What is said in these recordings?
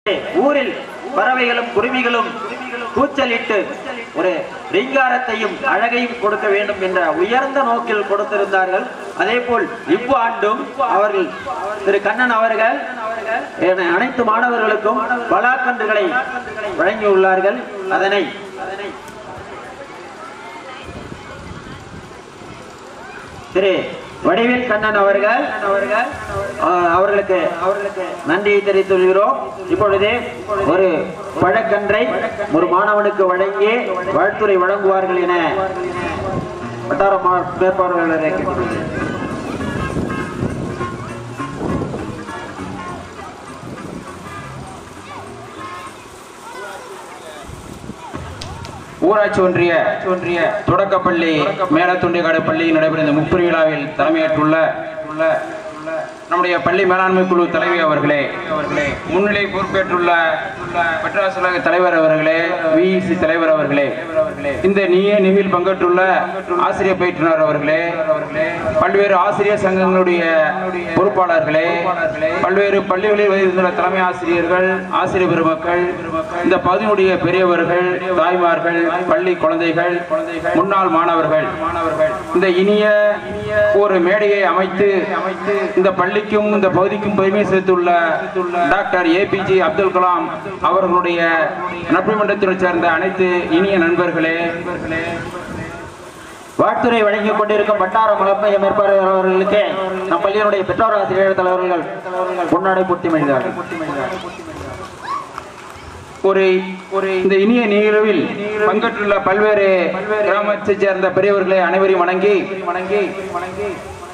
ஊரில் பறவைகளும் குருவிகளும் கூச்சலிட்டு ஒரு ரீங்காரத்தையும் அழகையும் கொடுக்க வேண்டும் என்ற உயர்ந்த நோக்கில் கொடுத்திருந்தார்கள் அதே போல் இவ்வாண்டும் அவர்கள் திரு கண்ணன் அவர்கள் என அனைத்து மாணவர்களுக்கும் பலாக்கன்றுகளை வழங்கியுள்ளார்கள் அதனை திரு வடிவேல் கண்ணன் அவர்கள் அவர்கள் ஆஹ், அவர்களுக்கு அவர்களுக்கு நன்றியை தெரிவித்துள்ளோம் இப்பொழுது ஒரு பழக்கன்றை ஒரு மாணவனுக்கு வழங்கி வாழ்த்துறை வழங்குவார்கள் என வட்டார மா- மேற்பார்வையாளரை கேட்டுக்கொள்கிறேன். ஊராட்சி ஒன்றிய ஒன்றிய தொடக்கப்பள்ளி மேலத்துண்டிகாடு பள்ளியில் நடைபெறும் இந்த முப்பெரு விழாவில் தலைமையேற்றுள்ள உள்ள நம்முடைய பள்ளி மேலாண்மை குழு தலைவி அவர்களே அவர்களே முன்னிலை பொறுப்பேற்றுள்ள மெட்ராஸ் உலக தலைவர் அவர்களே விஇசி தலைவர் அவர்களே இந்த நீய நிகழ்வில் பங்கேற்றுள்ள ஆசிரியர் பயிற்றுனர் அவர்களே பல்வேறு ஆசிரியர் சங்கங்களுடைய பொறுப்பாளர்களே பல்வேறு பள்ளிகளில் இருந்துள்ள தலைமை ஆசிரியர்கள் ஆசிரியர் பெருமக்கள் இந்த பகுதியினுடைய பெரியவர்கள் தாய்மார்கள் பள்ளி குழந்தைகள் முன்னாள் மாணவர்கள் இந்த இனிய ஒரு மேடையை அமைத்து அமைத்து இந்த பள்ளிக்கும் இந்த பகுதிக்கும் பெருமை சேர்த்துள்ள டாக்டர் ஏபிஜே அப்துல் கலாம் அவர்களுடைய நட்பு மன்றத்தை சேர்ந்த அனைத்து இனிய நண்பர்களே வாழ்த்துறை வழங்கிக் கொண்டிருக்கும் வட்டார முகமைய மேற்பார்வையாளர்களுக்கு நம் பள்ளியினுடைய பெற்றோர் ஆசிரியர் தலைவர்கள் முன்னாடி பூர்த்தி மனிதார்கள் ஒரு ஒரு இந்த இனிய நிகழ்வில் பங்கேற்றுள்ள பல்வேறு கிராமத்தைச் சேர்ந்த பெரியவர்களை அனைவரையும் வணங்கி வணங்கி வணங்கி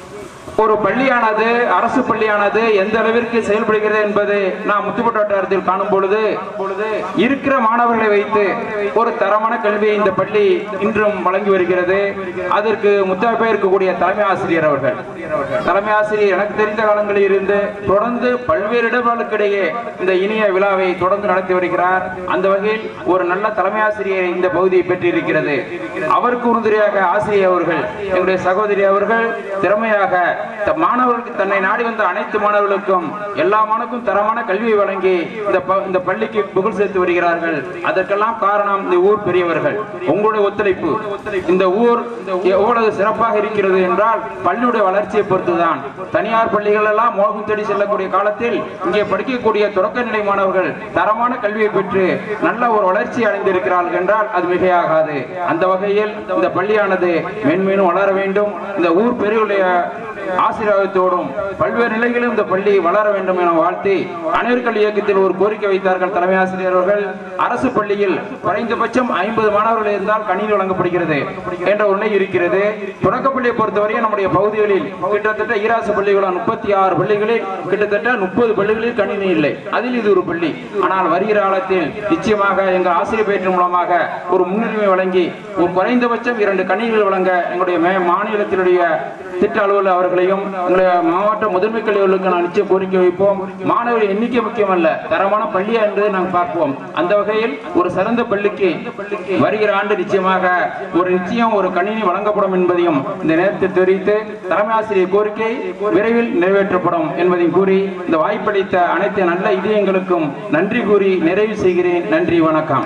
ஒரு பள்ளியானது அரசு பள்ளியானது எந்த அளவிற்கு செயல்படுகிறது என்பது நாம் முத்துப்பட்டு வட்டாரத்தில் காணும் பொழுது பொழுது இருக்கிற மாணவர்களை வைத்து ஒரு தரமான கல்வியை இந்த பள்ளி இன்றும் வழங்கி வருகிறது அதற்கு முத்தாய்ப்பாக இருக்கக்கூடிய தலைமை ஆசிரியர் அவர்கள் தலைமை ஆசிரியர் எனக்கு தெரிந்த காலங்களில் இருந்து தொடர்ந்து பல்வேறு இடர்களுக்கிடையே இந்த இனிய விழாவை தொடர்ந்து நடத்தி வருகிறார் அந்த வகையில் ஒரு நல்ல தலைமை ஆசிரியரை இந்த பகுதியை பெற்றிருக்கிறது அவருக்கு உறுதுணையாக ஆசிரியர் அவர்கள் எங்களுடைய சகோதரி அவர்கள் திறமையாக த- மாணவர்களுக்கு தன்னை நாடி வந்த அனைத்து மாணவர்களுக்கும் எல்லா மாணவருக்கும் தரமான கல்வியை வழங்கி இந்த ப- இந்த பள்ளிக்கு புகழ் சேர்த்து வருகிறார்கள் அதற்கெல்லாம் காரணம் இந்த ஊர் பெரியவர்கள் உங்களுடைய ஒத்துழைப்பு இந்த ஊர் எவ்வளவு சிறப்பாக இருக்கிறது என்றால் பள்ளியுடைய வளர்ச்சியை பொறுத்துதான் தனியார் பள்ளிகள் எல்லாம் மோகம் தேடி செல்லக்கூடிய காலத்தில் இங்கே படிக்கக்கூடிய தொடக்க நிலை மாணவர்கள் தரமான கல்வியை பெற்று நல்ல ஒரு வளர்ச்சி அடைந்திருக்கிறார்கள் என்றால் அது மிகையாகாது அந்த வகையில் இந்த பள்ளியானது மென்மேலும் வளர வேண்டும் இந்த ஊர் பெரியவருடைய ஆசீர்வாதத்தோடும் பல்வேறு நிலைகளிலும் இந்த பள்ளி வளர வேண்டும் என வாழ்த்தி அனைவர் கல்வி இயக்கத்தில் ஒரு கோரிக்கை வைத்தார்கள் தலைமை ஆசிரியர் அவர்கள் அரசு பள்ளியில் குறைந்தபட்சம் ஐம்பது மாணவர்கள் இருந்தால் கணினி வழங்கப்படுகிறது என்ற ஒரு நிலை இருக்கிறது தொடக்கப்பள்ளியை பொறுத்தவரை நம்முடைய பகுதிகளில் கிட்டத்தட்ட ஈராசு பள்ளிகளும் முப்பத்தி ஆறு பள்ளிகளில் கிட்டத்தட்ட முப்பது பள்ளிகளில் கணினி இல்லை அதில் இது ஒரு பள்ளி ஆனால் வருகிற காலத்தில் நிச்சயமாக எங்கள் ஆசிரியர் பயிற்சி மூலமாக ஒரு முன்னுரிமை வழங்கி ஒரு குறைந்தபட்சம் இரண்டு கணினிகள் வழங்க எங்களுடைய மே- மாநிலத்தினுடைய திட்ட அலுவலர் அவர்களையும் எங்களுடைய மாவட்ட முதன்மை கல்விகளுக்கு நான் நிச்சயம் கோரிக்கை வைப்போம் மாணவர் எண்ணிக்கை முக்கியமல்ல தரமான பள்ளியா என்பதை நாங்கள் பார்ப்போம் அந்த வகையில் ஒரு சிறந்த பள்ளிக்கு வருகிற ஆண்டு நிச்சயமாக ஒரு நிச்சயம் ஒரு கணினி வழங்கப்படும் என்பதையும் இந்த நேரத்தில் தெரிவித்து தலைமை ஆசிரியர் கோரிக்கை விரைவில் நிறைவேற்றப்படும் என்பதையும் கூறி இந்த வாய்ப்பளித்த அனைத்து நல்ல இதயங்களுக்கும் நன்றி கூறி நிறைவு செய்கிறேன் நன்றி வணக்கம்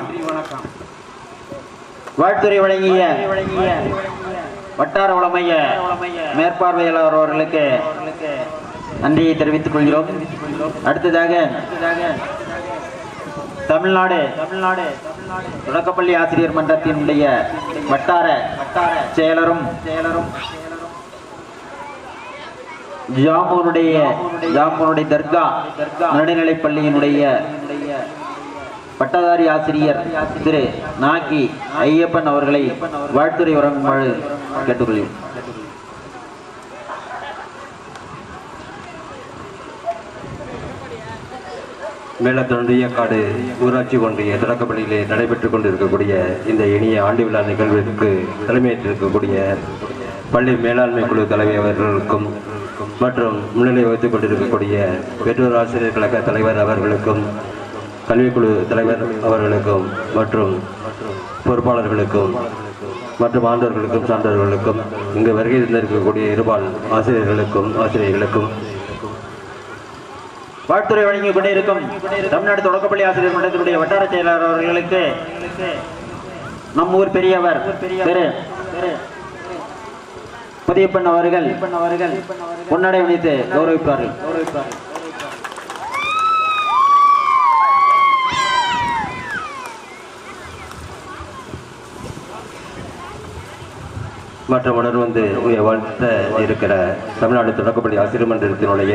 வாழ்த்துறை வழங்கிய வட்டார வளமைய மேற்பார்வையாளர் அவர்களுக்கு நன்றியை தெரிவித்துக் கொள்கிறோம் அடுத்ததாக தமிழ்நாடு தமிழ்நாடு தொடக்கப்பள்ளி ஆசிரியர் மன்றத்தினுடைய வட்டார வட்டார செயலரும் செயலரும் ஜாமூனுடைய ஜாமூனுடைய தர்கா நடுநிலைப் பள்ளியினுடைய பட்டதாரி ஆசிரியர் திரு நாகி ஐயப்பன் அவர்களை வாழ்த்துறை வழங்குமாறு கேட்டுக்கொள்கிறேன் மேலத்தொண்டியக்காடு ஊராட்சி ஒன்றிய தொடக்கப்பள்ளியிலே நடைபெற்றுக் கொண்டிருக்கக்கூடிய இந்த இனிய ஆண்டு விழா நிகழ்விற்கு தலைமையேற்றிருக்கக்கூடிய பள்ளி மேலாண்மை குழு தலைவி அவர்களுக்கும் மற்றும் முன்னிலை வகித்துக் கொண்டிருக்கக்கூடிய பெற்றோர் ஆசிரியர் கழக தலைவர் அவர்களுக்கும் கல்விக்குழு தலைவர் அவர்களுக்கும் மற்றும் பொறுப்பாளர்களுக்கும் மற்றும் ஆண்டவர்களுக்கும் சான்றவர்களுக்கும் இங்கு வருகை தந்திருக்கக்கூடிய இருபால் ஆசிரியர்களுக்கும் ஆசிரியர்களுக்கும் வாழ்த்துறை வழங்கிக் கொண்டிருக்கும் தமிழ்நாடு தொடக்கப்பள்ளி ஆசிரியர் மன்றத்தினுடைய வட்டார செயலாளர் அவர்களுக்கு நம் ஊர் பெரியவர் திரு புதியப்பன் அவர்கள் அவர்கள் பொன்னடை அணித்து கௌரவிப்பார்கள் மற்றும் உணர்வு வந்து உய வாழ்த்த இருக்கிற தமிழ்நாடு தொடக்கப்பள்ளி ஆசிரியர் மன்றத்தினுடைய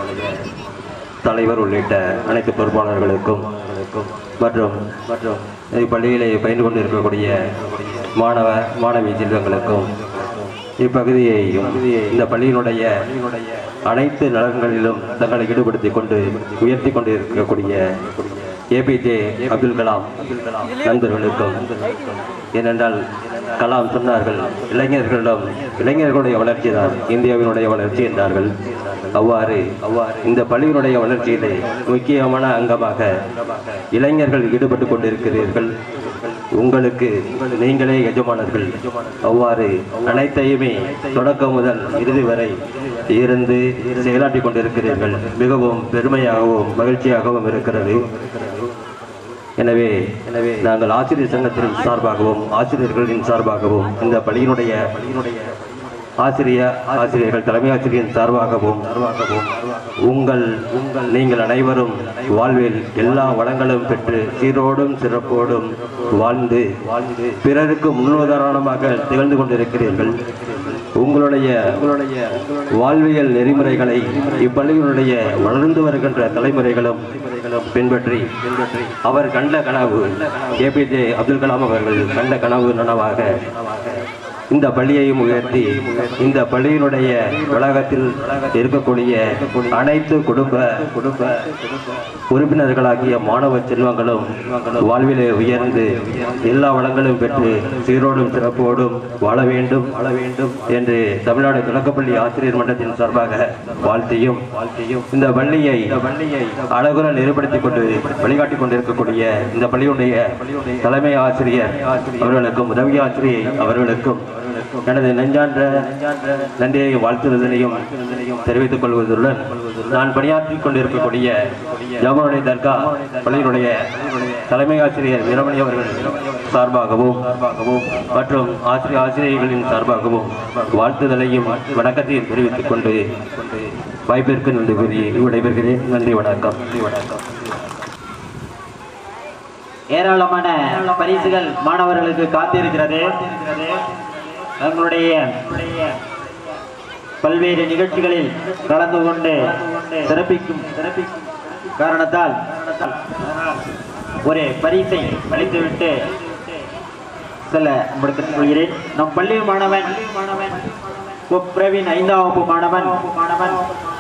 தலைவர் உள்ளிட்ட அனைத்து பொறுப்பாளர்களுக்கும் மற்றும் மற்றும் இப்பள்ளியிலே பயின்று கொண்டிருக்கக்கூடிய மாணவ மாணவி செல்வங்களுக்கும் இப்பகுதியையும் இந்த பள்ளியினுடைய அனைத்து நலன்களிலும் தங்களை ஈடுபடுத்திக் கொண்டு உயர்த்தி கொண்டு இருக்கக்கூடிய ஏபிஜே அப்துல் கலாம் நண்பர்களுக்கும் ஏனென்றால் கலாம் சொன்னார்கள் இளைஞர்களிடம் இளைஞர்களுடைய வளர்ச்சி தான் இந்தியாவினுடைய வளர்ச்சி என்றார்கள் அவ்வாறு அவ்வாறு இந்த பள்ளியினுடைய வளர்ச்சியிலே முக்கியமான அங்கமாக இளைஞர்கள் ஈடுபட்டு கொண்டிருக்கிறீர்கள் உங்களுக்கு நீங்களே எஜமானர்கள் அவ்வாறு அனைத்தையுமே தொடக்கம் முதல் இறுதி வரை இருந்து செயலாற்றிக் கொண்டிருக்கிறீர்கள் மிகவும் பெருமையாகவும் மகிழ்ச்சியாகவும் இருக்கிறது எனவே எனவே நாங்கள் ஆசிரியர் சங்கத்தின் சார்பாகவும் ஆசிரியர்களின் சார்பாகவும் இந்த பள்ளியினுடைய பள்ளியினுடைய ஆசிரியர் ஆசிரியர்கள் தலைமை ஆசிரியரின் சார்பாகவும் சார்பாகவும் உங்கள் உங்கள் நீங்கள் அனைவரும் வாழ்வில் எல்லா வளங்களும் பெற்று சீரோடும் சிறப்போடும் வாழ்ந்து வாழ்ந்து பிறருக்கு முன்னுதாரணமாக திகழ்ந்து கொண்டிருக்கிறீர்கள் உங்களுடைய உங்களுடைய வாழ்வியல் நெறிமுறைகளை இப்பள்ளியினுடைய வளர்ந்து வருகின்ற தலைமுறைகளும் பின்பற்றி பின்பற்றி அவர் கண்ட கனவு ஏபிஜே அப்துல் கலாம் அவர்கள் கண்ட கனவு நனவாக இந்த பள்ளியையும் உயர்த்தி இந்த பள்ளியினுடைய வளாகத்தில் இருக்கக்கூடிய அனைத்து குடும்ப குடும்ப உறுப்பினர்களாகிய மாணவ செல்வங்களும் வாழ்விலே உயர்ந்து எல்லா வளங்களும் பெற்று சீரோடும் சிறப்போடும் வாழ வேண்டும் வாழ வேண்டும் என்று தமிழ்நாடு தொடக்கப்பள்ளி ஆசிரியர் மன்றத்தின் சார்பாக வாழ்த்தியும் வாழ்த்தியும் இந்த பள்ளியை இந்த பள்ளியை அழகுற நிறுவனத்திக் கொண்டு வழிகாட்டிக் கொண்டிருக்கக்கூடிய இந்த பள்ளியுடைய தலைமை ஆசிரியர் அவர்களுக்கும் உதவி ஆசிரியை அவர்களுக்கும் எனது நெஞ்சான்ற நன்றியையும் வாழ்த்துதலையும் தெரிவித்துக் கொள்வதுடன் நான் பணியாற்றிக் கொண்டிருக்கக்கூடிய ஜாமனுடைய தர்கா பள்ளியினுடைய தலைமை ஆசிரியர் வீரமணி அவர்கள் சார்பாகவும் மற்றும் ஆசிரியர் ஆசிரியர்களின் சார்பாகவும் வாழ்த்துதலையும் வணக்கத்தையும் தெரிவித்துக் கொண்டு வாய்ப்பிற்கு நன்றி கூறி விடைபெறுகிறேன் நன்றி வணக்கம் நன்றி வணக்கம் ஏராளமான பரிசுகள் மாணவர்களுக்கு காத்திருக்கிறது தங்களுடைய பல்வேறு நிகழ்ச்சிகளில் கலந்து கொண்டு சிறப்பிக்கும் சிறப்பிக்கும் காரணத்தால் ஒரு பரிசை அளித்துவிட்டு செல்ல முடித்துக் கொள்கிறேன் நம் பள்ளி மாணவன் மாணவன் பிரவீன் ஐந்தாம் வகுப்பு மாணவன் மாணவன்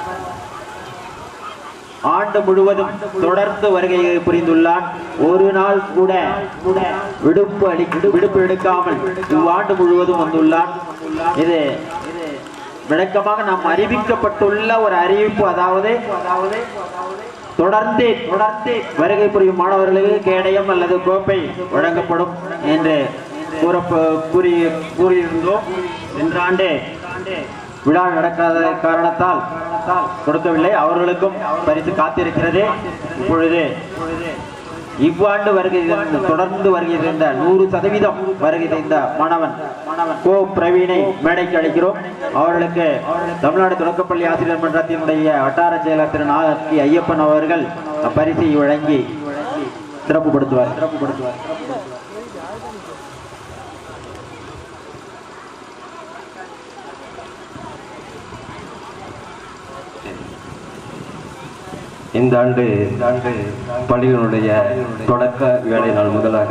ஆண்டு முழுவதும் தொடர்ந்து வருகை புரிந்துள்ளான் ஒரு நாள் கூட கூட விடுப்பு அளி விடுப்பு எடுக்காமல் இவ்வாண்டு முழுவதும் வந்துள்ளான் இது இது விளக்கமாக நாம் அறிவிக்கப்பட்டுள்ள ஒரு அறிவிப்பு அதாவது அதாவது தொடர்ந்து தொடர்ந்து வருகை புரியும் மாணவர்களுக்கு கேடயம் அல்லது கோப்பை வழங்கப்படும் என்று கூற கூறி கூறியிருந்தோம் சென்ற ஆண்டு விழா நடக்காத காரணத்தால் கொடுக்கவில்லை அவர்களுக்கும் பரிசு காத்திருக்கிறது இப்பொழுது இவ்வாண்டு வருகை தந்த- தொடர்ந்து வருகை தந்த நூறு சதவீதம் வருகை தந்த மாணவன் மாணவன் கோ பிரவீனை மேடைக்கு அழைக்கிறோம் அவர்களுக்கு தமிழ்நாடு தொடக்கப்பள்ளி ஆசிரியர் மன்றத்தினுடைய வட்டார செயலர் திரு நாகி ஐயப்பன் அவர்கள் பரிசை வழங்கி சிறப்புப்படுத்துவார் சிறப்புப்படுத்துவார் இந்த ஆண்டு இந்த ஆண்டு பள்ளியினுடைய தொடக்க வேலை நாள் முதலாக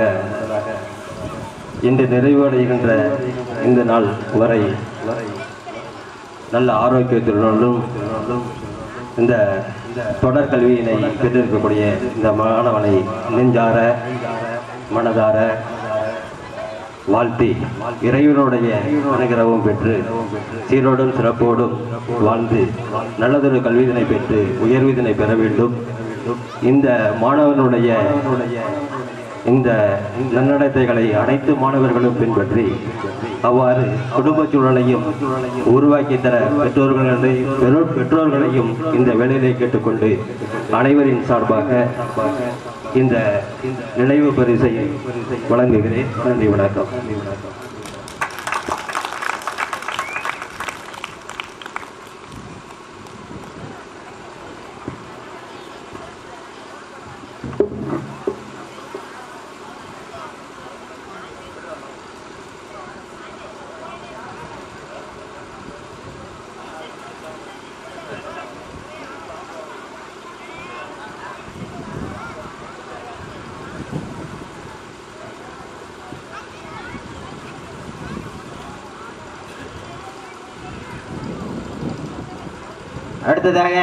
இன்று நிறைவடைகின்ற இந்த நாள் வரை நல்ல ஆரோக்கியத்துடனும் இந்த தொடர் கல்வியினை பெற்றிருக்கக்கூடிய இந்த மாணவனை நெஞ்சார மனதார வாழ்த்தி இறைவனுடைய அனுகிரகம் பெற்று சீரோடும் சிறப்போடும் வாழ்ந்து நல்லதொரு கல்வியினை பெற்று உயர்விதனை பெற வேண்டும் இந்த மாணவனுடைய இந்த நன்னடத்தைகளை அனைத்து மாணவர்களும் பின்பற்றி அவ்வாறு குடும்ப சூழலையும் உருவாக்கி தர பெற்றோர்களையும் பெற்றோர்- பெற்றோர்களையும் இந்த வேலையிலே கேட்டுக்கொண்டு அனைவரின் சார்பாக இந்த நினைவு பரிசை வழங்குகிறேன் நன்றி வணக்கம் நன்றி வணக்கம் அடுத்ததாக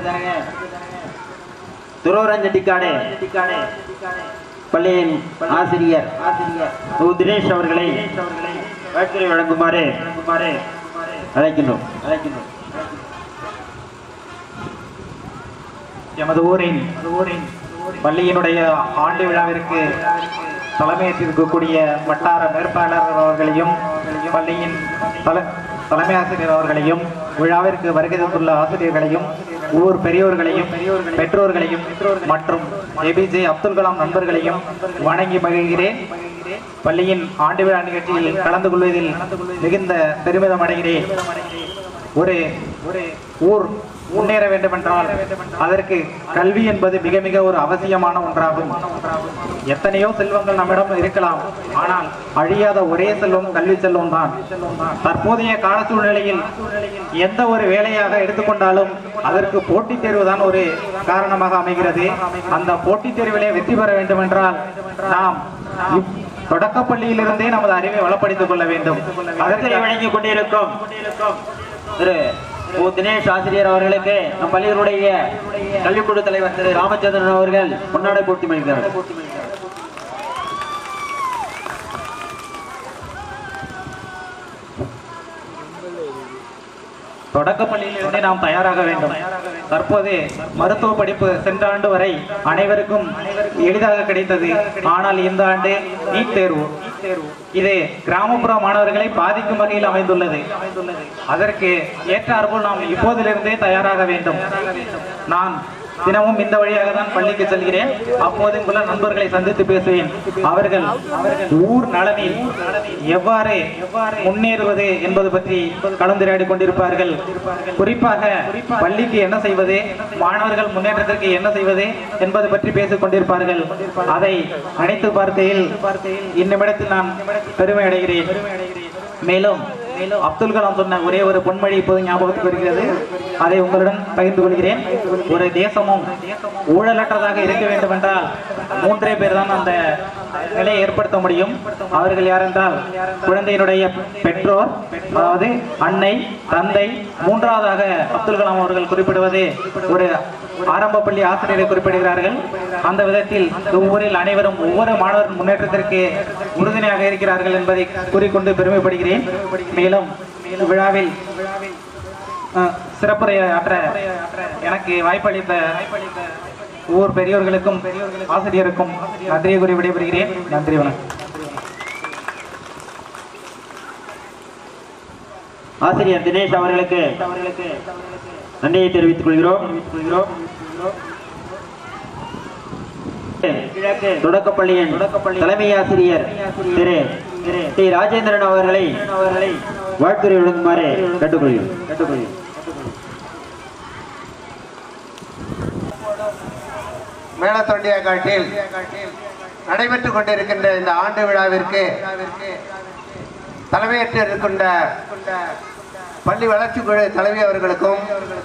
துரோரஞ்சட்டிக்காடு பள்ளியின் ஆசிரியர் உ. தினேஷ் அவர்களை வாழ்த்துறை வழங்குமாறு அழைக்கின்றோம் அழைக்கின்றோம் எமது ஊரின் ஊரின் பள்ளியினுடைய ஆண்டு விழாவிற்கு தலைமையேற்றிருக்கக்கூடிய வட்டார மேற்பாளர் அவர்களையும் பள்ளியின் தல தலைமை ஆசிரியர் அவர்களையும் விழாவிற்கு வருகை தந்துள்ள ஆசிரியர்களையும் ஊர் பெரியோர்களையும் பெற்றோர்களையும் மற்றும் ஏபிஜே அப்துல் கலாம் நண்பர்களையும் வணங்கி மகிழ்கிறேன் பள்ளியின் ஆண்டு விழா நிகழ்ச்சியில் கலந்து கொள்வதில் மிகுந்த பெருமிதம் அடைகிறேன் ஒரு ஒரு ஊர் முன்னேற வேண்டுமென்றால் அதற்கு கல்வி என்பது மிக மிக ஒரு அவசியமான ஒன்றாகும் எத்தனையோ செல்வங்கள் நம்மிடம் இருக்கலாம் ஆனால் அழியாத ஒரே செல்வம் கல்வி செல்வம் தான் தற்போதைய கால சூழ்நிலையில் எந்த ஒரு வேலையாக எடுத்துக்கொண்டாலும் அதற்கு போட்டித் தேர்வு தான் ஒரு காரணமாக அமைகிறது அந்த போட்டித் தேர்விலே வெற்றி பெற வேண்டுமென்றால் நாம் இப்- தொடக்கப்பள்ளியிலிருந்தே நமது அறிவை வளப்படுத்திக் கொள்ள வேண்டும் அடுத்ததை அதற்கு வழங்கிக் கொண்டிருக்கும் திரு உ. தினேஷ் ஆசிரியர் அவர்களுக்கு நம் பள்ளியினுடைய கல்விக்குழு தலைவர் திரு ராமச்சந்திரன் அவர்கள் முன்னாடி போட்டி மகிழ்கிறார் தொடக்கப்பள்ளியிலிருந்தே நாம் தயாராக வேண்டும் தற்போது மருத்துவ படிப்பு சென்ற ஆண்டு வரை அனைவருக்கும் எளிதாக கிடைத்தது ஆனால் இந்த ஆண்டு நீட் தேர்வு இது கிராமப்புற மாணவர்களை பாதிக்கும் வகையில் அமைந்துள்ளது அதற்கு ஏற்றாற்போல் நாம் இப்போதிலிருந்தே தயாராக வேண்டும் நான் தினமும் இந்த வழியாக தான் பள்ளிக்கு செல்கிறேன் அப்போதும் கூட நண்பர்களை சந்தித்து பேசுவேன் அவர்கள் ஊர் நலனில் எவ்வாறு முன்னேறுவது என்பது பற்றி கலந்துரையாடி கொண்டிருப்பார்கள் குறிப்பாக பள்ளிக்கு என்ன செய்வது மாணவர்கள் முன்னேற்றத்திற்கு என்ன செய்வது என்பது பற்றி பேசிக் கொண்டிருப்பார்கள் அதை அனைத்து பார்க்கையில் இந்நிமிடத்தில் நான் பெருமை அடைகிறேன் மேலும் அப்துல் கலாம் சொன்ன ஒரே ஒரு பொன்மொழி இப்போது ஞாபகத்துக்கு வருகிறது அதை உங்களுடன் பகிர்ந்து கொள்கிறேன் ஒரு தேசமும் ஊழலற்றதாக இருக்க வேண்டும் என்றால் மூன்றே பேர் தான் அந்த நிலையை ஏற்படுத்த முடியும் அவர்கள் யார் என்றால் குழந்தையினுடைய பெற்றோர் அதாவது அன்னை தந்தை மூன்றாவதாக அப்துல் கலாம் அவர்கள் குறிப்பிடுவது ஒரு ஆரம்ப பள்ளி ஆசிரியரை குறிப்பிடுகிறார்கள் அந்த விதத்தில் இவ்வூரில் அனைவரும் ஒவ்வொரு மாணவர் முன்னேற்றத்திற்கு உறுதுணையாக இருக்கிறார்கள் என்பதை கூறிக்கொண்டு பெருமைப்படுகிறேன் மேலும் விழாவில் அஹ், சிறப்புரை ஆற்ற எனக்கு வாய்ப்பளித்த ஒவ்வொரு பெரியோர்களுக்கும் ஆசிரியருக்கும் நன்றியை கூறி விடைபெறுகிறேன் நன்றி வணக்கம் ஆசிரியர் தினேஷ் அவர்களுக்கு நன்றியை தெரிவித்துக் கொள்கிறோம் தொடக்கப்பள்ளியின் தலைமை ஆசிரியர் திரு டி ராஜேந்திரன் அவர்களை வாழ்த்துறை வழங்குமாறு கேட்டுக்கொள்கிறோம் கேட்டுக்கொள்கிறோம் மேலத்தொண்டியாக்காட்டில் நடைபெற்றுக் கொண்டிருக்கின்ற இந்த ஆண்டு விழாவிற்கு தலைமையேற்று இருக்கின்ற பள்ளி வளர்ச்சி குழு தலைவி அவர்களுக்கும்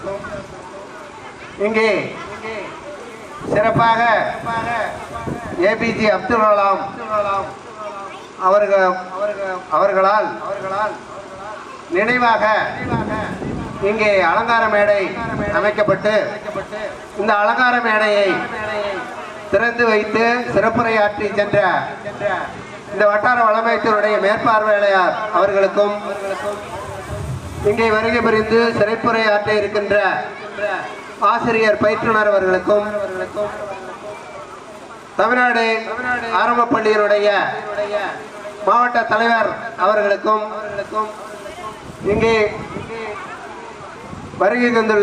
இங்கே சிறப்பாக ஏபிஜே அப்துல் கலாம் அவர்கள் அவர்களால் நினைவாக இங்கே அலங்கார மேடை அமைக்கப்பட்டு இந்த அலங்கார மேடையை திறந்து வைத்து சிறப்புரையாற்றி சென்ற இந்த வட்டார வளமையத்தினுடைய மேற்பார்வையாளர் அவர்களுக்கும் இங்கே வருகை புரிந்து சிறப்புரையாற்ற இருக்கின்ற ஆசிரியர் பயிற்றுனர் அவர்களுக்கும் தமிழ்நாடு ஆரம்ப பள்ளியினுடைய மாவட்ட தலைவர் அவர்களுக்கும் இங்கே வருகை தந்துள்ள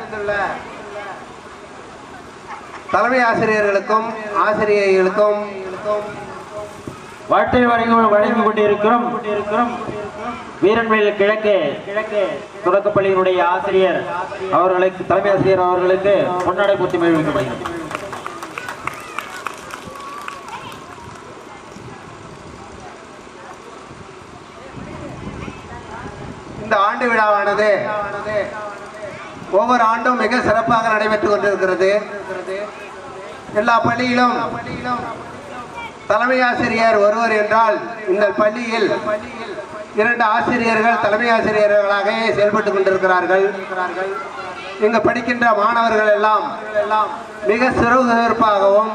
தலைமை ஆசிரியர்களுக்கும் ஆசிரியர்களுக்கும் வாழ்த்தை வழங்கி வழங்கி கொண்டிருக்கிறோம் கொண்டிருக்கிறோம் வீரன்வேல் கிழக்கு கிழக்கு தொடக்கப்பள்ளியினுடைய ஆசிரியர் அவர்களுக்கு தலைமை ஆசிரியர் அவர்களுக்கு பொன்னாடை பூர்த்தி மகிழ்விக்கப்படுகிறது இந்த ஆண்டு விழாவானது ஒவ்வொரு ஆண்டும் மிக சிறப்பாக நடைபெற்றுக் கொண்டிருக்கிறது எல்லா பள்ளியிலும் தலைமை ஆசிரியர் ஒருவர் என்றால் இந்த பள்ளியில் இரண்டு ஆசிரியர்கள் தலைமை ஆசிரியர்களாக செயல்பட்டுக் கொண்டிருக்கிறார்கள் இங்கு படிக்கின்ற மாணவர்கள் எல்லாம் மிக சுறுசுறுப்பாகவும்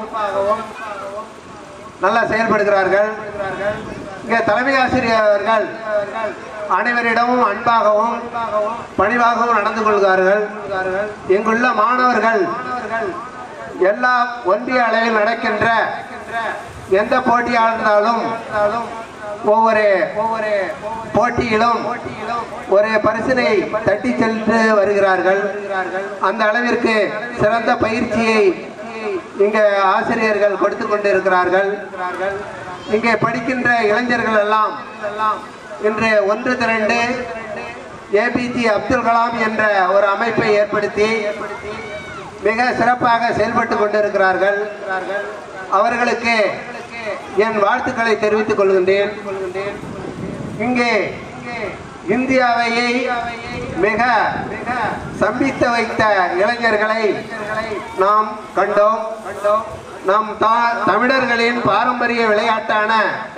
நல்லா செயல்படுகிறார்கள் இங்கே தலைமை ஆசிரியர்கள் அனைவரிடமும் அன்பாகவும் பணிவாகவும் நடந்து கொள்கிறார்கள் இங்குள்ள மாணவர்கள் எல்லா ஒன்றிய அளவில் நடக்கின்ற எந்த போட்டியாக இருந்தாலும் ஒவ்வொரு ஒவ்வொரு போட்டியிலும் ஒரு பரிசினை தட்டி சென்று வருகிறார்கள் அந்த அளவிற்கு சிறந்த பயிற்சியை இங்கே ஆசிரியர்கள் கொடுத்து கொண்டிருக்கிறார்கள் இங்கே படிக்கின்ற இளைஞர்கள் எல்லாம் இன்று ஒன்று திரண்டு ஏபிஜே அப்துல் கலாம் என்ற ஒரு அமைப்பை ஏற்படுத்தி மிக சிறப்பாக செயல்பட்டு கொண்டிருக்கிறார்கள் அவர்களுக்கு என் வாழ்த்துக்களை தெரிவித்துக் கொள்கின்றேன் இங்கே இந்தியாவையை மிக மிக சம்பித்த வைத்த இளைஞர்களை நாம் கண்டோம் நம் தா- தமிழர்களின் பாரம்பரிய விளையாட்டான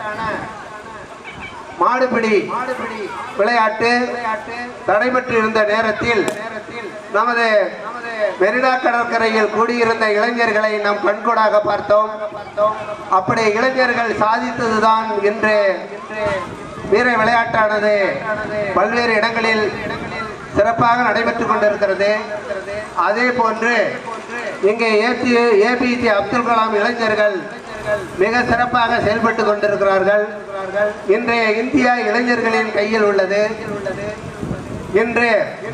மாடுபிடி விளையாட்டு தடைபட்டு இருந்த நேரத்தில் நமது மெரினா கடற்கரையில் கூடியிருந்த இளைஞர்களை நாம் கண்கூடாக பார்த்தோம் அப்படி இளைஞர்கள் சாதித்ததுதான் இன்று வீர விளையாட்டானது பல்வேறு இடங்களில் சிறப்பாக நடைபெற்றுக் கொண்டிருக்கிறது அதே போன்று இங்கே ஏபி ஏபிஜே அப்துல் கலாம் இளைஞர்கள் மிக சிறப்பாக செயல்பட்டு கொண்டிருக்கிறார்கள் இன்றைய இந்தியா இளைஞர்களின் கையில் உள்ளது இன்று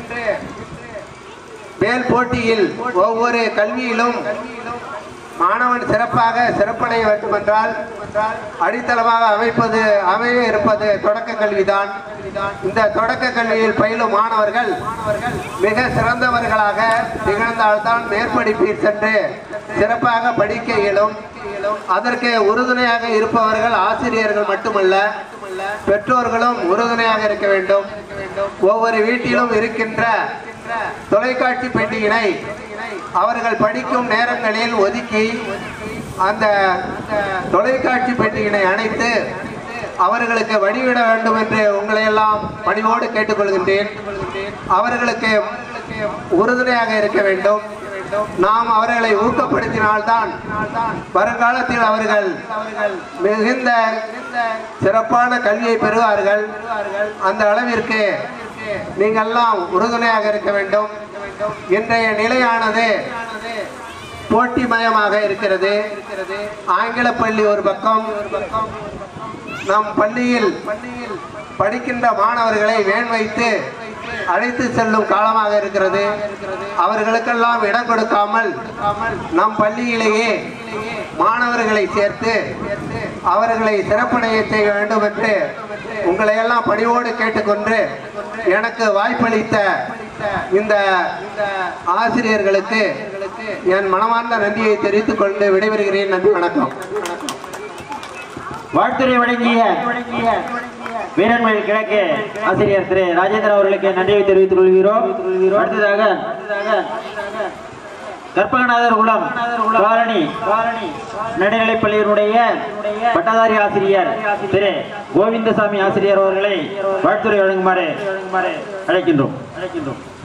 மேல் போட்டியில் ஒவ்வொரு கல்வியிலும் மாணவன் சிறப்பாக சிறப்படைய வேண்டும் என்றால் அடித்தளமாக அமைப்பது அமைய இருப்பது தொடக்க கல்விதான் இந்த தொடக்க கல்வியில் பயிலும் மாணவர்கள் மிக சிறந்தவர்களாக திகழ்ந்தால்தான் மேற்படிப்பில் சென்று சிறப்பாக படிக்க இயலும் அதற்கு உறுதுணையாக இருப்பவர்கள் ஆசிரியர்கள் மட்டுமல்ல பெற்றோர்களும் உறுதுணையாக இருக்க வேண்டும் ஒவ்வொரு வீட்டிலும் இருக்கின்ற தொலைக்காட்சி பெட்டியினை அவர்கள் படிக்கும் நேரங்களில் ஒதுக்கி அந்த தொலைக்காட்சி பெட்டியினை அணைத்து அவர்களுக்கு வழிவிட வேண்டும் என்று உங்களை எல்லாம் பணிவோடு கேட்டுக்கொள்கின்றேன் அவர்களுக்கு உறுதுணையாக இருக்க வேண்டும் நாம் அவர்களை ஊக்கப்படுத்தினால்தான் வருங்காலத்தில் அவர்கள் மிகுந்த சிறப்பான கல்வியை பெறுவார்கள் அந்த அளவிற்கு நீங்கள்லாம் உறுதுணையாக இருக்க வேண்டும் இன்றைய நிலையானது போட்டிமயமாக இருக்கிறது ஆங்கில பள்ளி ஒரு பக்கம் நம் பள்ளியில் படிக்கின்ற மாணவர்களை வேன் வைத்து அழைத்து செல்லும் காலமாக இருக்கிறது அவர்களுக்கெல்லாம் இடம் கொடுக்காமல் நம் பள்ளியிலேயே மாணவர்களை சேர்த்து அவர்களை சிறப்படைய செய்ய வேண்டும் என்று உங்களை எல்லாம் பணிவோடு கேட்டுக்கொண்டு எனக்கு வாய்ப்பளித்த இந்த ஆசிரியர்களுக்கு என் மனமார்ந்த நன்றியை தெரிவித்துக் கொண்டு விடைபெறுகிறேன் நன்றி வணக்கம் வாழ்த்துறை வழங்கிய வீரன்மொழி கிழக்கு ஆசிரியர் திரு ராஜேந்திரன் அவர்களுக்கு நன்றியை தெரிவித்துக் கொள்கிறோம் அடுத்ததாக கற்பகநாதர் குலம் காரணி நடுநிலைப் பள்ளியினுடைய பட்டதாரி ஆசிரியர் திரு கோவிந்தசாமி ஆசிரியர் அவர்களை வாழ்த்துறை வழங்குமாறு அழைக்கின்றோம் அழைக்கின்றோம்